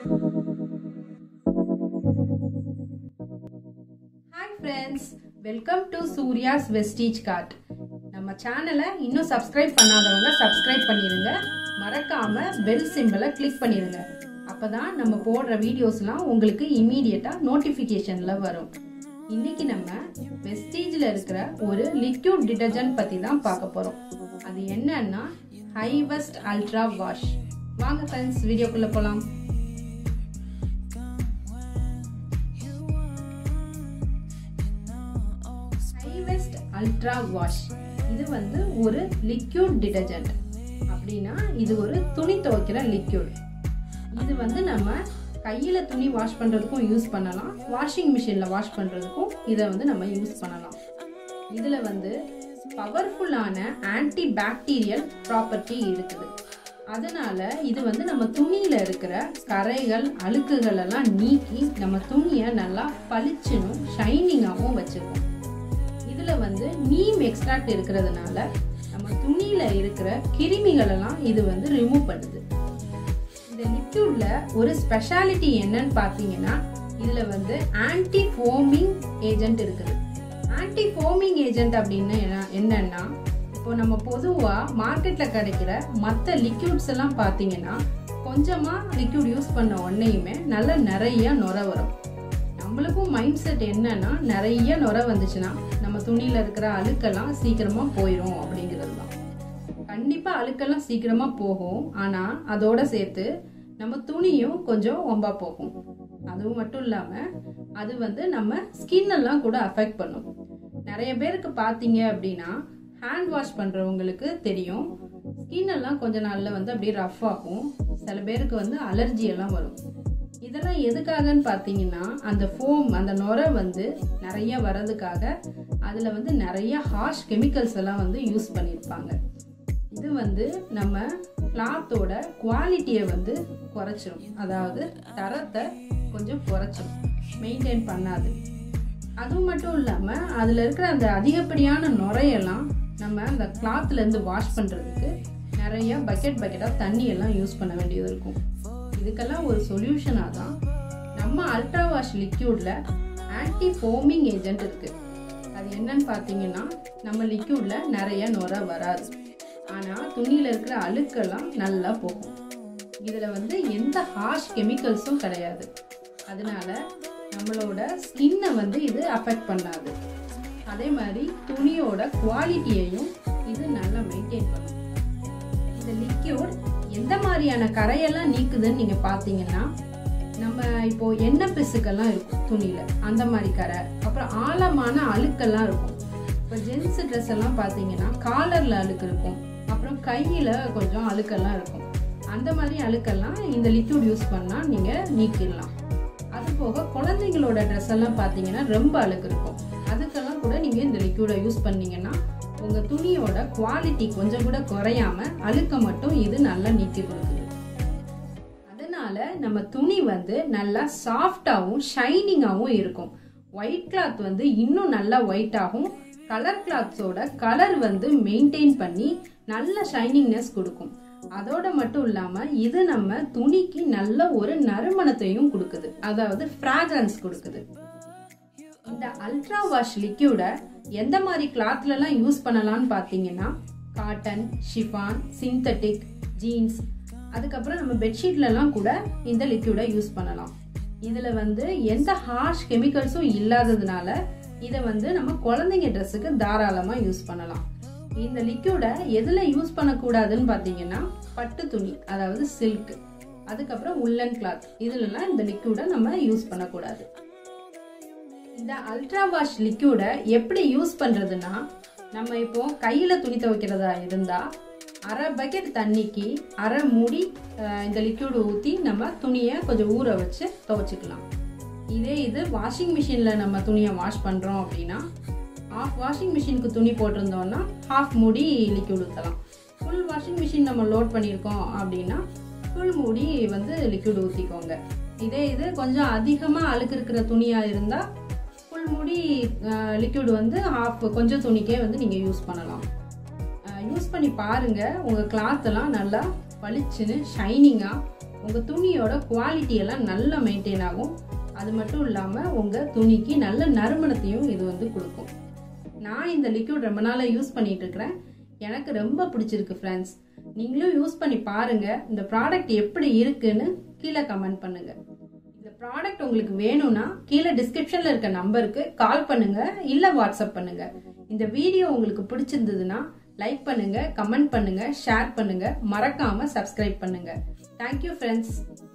hi friends welcome to Surya's Vestige card நம்ம சேனலை இன்னும் சப்ஸ்கிரைப் பண்ணாதவங்க சப்ஸ்கிரைப் பண்ணிடுங்க மறக்காம பெல் சிம்பிளை கிளிக் பண்ணிடுங்க அப்பதான் நம்ம போடுற வீடியோஸ்லாம் உங்களுக்கு இமீடியட்டாக நோட்டிஃபிகேஷனில் வரும் இன்னைக்கு நம்ம வெஸ்டீஜில் இருக்கிற ஒரு லிக்யூட் டிடர்ஜென்ட் பற்றி தான் பார்க்க போகிறோம் அது என்னன்னா ஹைவெஸ்ட் அல்ட்ரா வாஷ் வாங்க ஃப்ரெண்ட்ஸ் வீடியோக்குள்ளே போகலாம் ஹைவெஸ்ட் அல்ட்ரா வாஷ் இது வந்து ஒரு லிக்யூட் டிடர்ஜென்ட் அப்படின்னா இது ஒரு துணி துவைக்கிற லிக்யூட் இது வந்து நம்ம கையில் துணி வாஷ் பண்ணுறதுக்கும் யூஸ் பண்ணலாம் வாஷிங் மிஷினில் வாஷ் பண்ணுறதுக்கும் இதை வந்து நம்ம யூஸ் பண்ணலாம் இதில் வந்து பவர்ஃபுல்லான ஆன்டி பாக்டீரியல் ப்ராப்பர்ட்டி இருக்குது அதனால இது வந்து நம்ம துணியில் இருக்கிற கரைகள் அழுக்குகள் எல்லாம் நீக்கி நம்ம துணியை நல்லா பளிச்சுனும் ஷைனிங்காகவும் வச்சுக்கும் இதில் வந்து நீம் எக்ஸ்ட்ராக்ட் இருக்கிறதுனால நம்ம துணியில் இருக்கிற கிருமிகள் எல்லாம் இது வந்து ரிமூவ் பண்ணுது இந்த லிக்யூட்ல ஒரு ஸ்பெஷாலிட்டி என்னன்னு பார்த்தீங்கன்னா இதில் வந்து ஆன்டி ஃபோமிங் ஏஜென்ட் இருக்குது ஆன்டி ஃபோமிங் ஏஜென்ட் அப்படின்னு என்ன- என்னன்னா இப்போ நம்ம பொதுவாக மார்க்கெட்டில் கிடைக்கிற மற்ற லிக்யூட்ஸ் எல்லாம் பார்த்தீங்கன்னா கொஞ்சமாக லிக்யூட் யூஸ் பண்ண உடனேயுமே நல்ல நிறைய நுர வரும் நம்மளுக்கும் மைண்ட் செட் என்னன்னா நிறைய நுர வந்துச்சுன்னா நம்ம துணியில் இருக்கிற அழுக்கெல்லாம் சீக்கிரமாக போயிடும் அப்படிங்கிறது தான் கண்டிப்பாக அழுக்கெல்லாம் சீக்கிரமாக போகும் ஆனால் அதோட சேர்த்து நம்ம துணியும் கொஞ்சம் ஒம்பா போகும் அதுவும் மட்டும் இல்லாமல் அது வந்து நம்ம ஸ்கின் எல்லாம் கூட அஃபெக்ட் பண்ணும் நிறைய பேருக்கு பார்த்தீங்க அப்படின்னா ஹேண்ட் வாஷ் பண்ணுறவங்களுக்கு தெரியும் ஸ்கின் எல்லாம் கொஞ்ச நாளில் வந்து அப்படியே ரஃப் ஆகும் சில பேருக்கு வந்து அலர்ஜி எல்லாம் வரும் இதெல்லாம் எதுக்காகன்னு பார்த்தீங்கன்னா அந்த ஃபோம் அந்த நுரை வந்து நிறைய வர்றதுக்காக அதில் வந்து நிறைய ஹார்ஷ் கெமிக்கல்ஸ் எல்லாம் வந்து யூஸ் பண்ணியிருப்பாங்க இது வந்து நம்ம கிளாத்தோட குவாலிட்டியை வந்து குறைச்சிரும் அதாவது தரத்தை கொஞ்சம் குறைச்சிரும் மெயின்டைன் பண்ணாது அதுவும் மட்டும் இல்லாமல் அதில் இருக்கிற அந்த அதிகப்படியான நுரையெல்லாம் நம்ம அந்த கிளாத்லேருந்து வாஷ் பண்ணுறதுக்கு நிறைய பக்கெட் பக்கெட்டாக தண்ணி எல்லாம் யூஸ் பண்ண வேண்டியது இருக்கும் இதுக்கெல்லாம் ஒரு சொல்யூஷனாக தான் நம்ம அல்ட்ரா வாஷ் லிக்யூடில் ஆன்டி ஃபோமிங் ஏஜென்ட் இருக்குது அது என்னன்னு பார்த்தீங்கன்னா நம்ம லிக்யூடில் நிறைய நுரை வராது ஆனால் துணியில் இருக்கிற அழுக்கெல்லாம் நல்லா போகும் இதில் வந்து எந்த ஹார்ஷ் கெமிக்கல்ஸும் கிடையாது அதனால நம்மளோட ஸ்கின்னை வந்து இது அஃபெக்ட் பண்ணாது அதே மாதிரி துணியோட குவாலிட்டியையும் இது நல்லா மெயின்டைன் பண்ணும் இந்த லிக்யூட் எந்த மாதிரியான கரையெல்லாம் நீக்குதுன்னு நீங்கள் பார்த்தீங்கன்னா நம்ம இப்போ எண்ணெய் பிசுக்கெல்லாம் இருக்கும் துணியில் அந்த மாதிரி கரை அப்புறம் ஆழமான அழுக்கெல்லாம் இருக்கும் இப்போ ஜென்ஸ் ட்ரெஸ் எல்லாம் பார்த்தீங்கன்னா காலரில் அழுக்கு இருக்கும் அப்புறம் கையில் கொஞ்சம் அழுக்கெல்லாம் இருக்கும் அந்த மாதிரி அழுக்கெல்லாம் இந்த லிக்யூட் யூஸ் பண்ணால் நீங்கள் நீக்கிடலாம் அது போக குழந்தைங்களோட ட்ரெஸ் எல்லாம் பார்த்தீங்கன்னா ரொம்ப அழுக்கு இருக்கும் அதுக்கெல்லாம் கூட நீங்கள் இந்த லிக்யூடை யூஸ் பண்ணீங்கன்னா உங்கள் துணியோட குவாலிட்டி கொஞ்சம் கூட குறையாம அழுக்க மட்டும் இது நல்லா நீக்கி கொடுக்குது அதனால நம்ம துணி வந்து நல்லா சாஃப்டாகவும் ஷைனிங்காகவும் இருக்கும் ஒயிட் கிளாத் வந்து இன்னும் நல்லா ஒயிட் ஆகும் கலர் கிளாத்ஸோட கலர் வந்து மெயின்டைன் பண்ணி நல்ல ஷைனிங்னஸ் கொடுக்கும் அதோட மட்டும் இல்லாம இது நம்ம துணிக்கு நல்ல ஒரு நறுமணத்தையும் கொடுக்குது அதாவது ஃப்ராக்ரன்ஸ் கொடுக்குது இந்த அல்ட்ரா வாஷ் லிக்யூடை எந்த மாதிரி கிளாத்லலாம் யூஸ் பண்ணலாம்னு பார்த்தீங்கன்னா காட்டன் ஷிஃபான் சிந்தட்டிக் ஜீன்ஸ் அதுக்கப்புறம் நம்ம பெட்ஷீட்லலாம் கூட இந்த லிக்யூடை யூஸ் பண்ணலாம் இதில் வந்து எந்த ஹார்ஷ் கெமிக்கல்ஸும் இல்லாததுனால இதை வந்து நம்ம குழந்தைங்க ட்ரெஸ்ஸுக்கு தாராளமாக யூஸ் பண்ணலாம் இந்த லிக்யூடை எதில் யூஸ் பண்ணக்கூடாதுன்னு பார்த்தீங்கன்னா பட்டு துணி அதாவது சில்க் அதுக்கப்புறம் உள்ளன் கிளாத் இதுலலாம் இந்த லிக்யூடை நம்ம யூஸ் பண்ணக்கூடாது இந்த அல்ட்ரா வாஷ் லிக்யூடை எப்படி யூஸ் பண்றதுன்னா நம்ம இப்போ கையில துணி துவைக்கிறதா இருந்தா அரை பக்கெட் தண்ணிக்கு அரை மூடி அஹ், இந்த லிக்யூடு ஊற்றி நம்ம துணியை கொஞ்சம் ஊற வச்சு துவைச்சிக்கலாம் இதே இது வாஷிங் மிஷினில் நம்ம துணியை வாஷ் பண்ணுறோம் அப்படின்னா ஆஃப் வாஷிங் மிஷினுக்கு துணி போட்டிருந்தோம்னா ஹாஃப் மூடி லிக்யூட் ஊற்றலாம் ஃபுல் வாஷிங் மிஷின் நம்ம லோட் பண்ணியிருக்கோம் அப்படின்னா ஃபுல் மூடி வந்து லிக்யூட் ஊற்றிக்கோங்க இதே இது கொஞ்சம் அதிகமாக அழுக்கு இருக்கிற துணியாக இருந்தால் ஃபுல் மூடி லிக்யூட் வந்து ஹாஃப் கொஞ்சம் துணிக்கே வந்து நீங்கள் யூஸ் பண்ணலாம் யூஸ் பண்ணி பாருங்கள் உங்கள் கிளாத்தெல்லாம் நல்லா பளிச்சுன்னு ஷைனிங்காக உங்கள் துணியோட குவாலிட்டி எல்லாம் நல்லா மெயின்டைன் ஆகும் அது மட்டும் இல்லாமல் உங்கள் துணிக்கு நல்ல நறுமணத்தையும் இது வந்து கொடுக்கும் நான் இந்த லிக்விட் ரொம்ப நாளாக யூஸ் பண்ணிட்டு இருக்கிறேன் எனக்கு ரொம்ப பிடிச்சிருக்கு ஃப்ரெண்ட்ஸ் நீங்களும் யூஸ் பண்ணி பாருங்க இந்த ப்ராடக்ட் எப்படி இருக்குன்னு கீழே கமெண்ட் பண்ணுங்க இந்த ப்ராடக்ட் உங்களுக்கு வேணும்னா கீழே டிஸ்கிரிப்ஷன்ல இருக்க நம்பருக்கு கால் பண்ணுங்க இல்ல வாட்ஸ்அப் பண்ணுங்க இந்த வீடியோ உங்களுக்கு பிடிச்சிருந்ததுன்னா லைக் பண்ணுங்க கமெண்ட் பண்ணுங்க ஷேர் பண்ணுங்க மறக்காம சப்ஸ்கிரைப் பண்ணுங்க தேங்க்யூ ஃப்ரெண்ட்ஸ்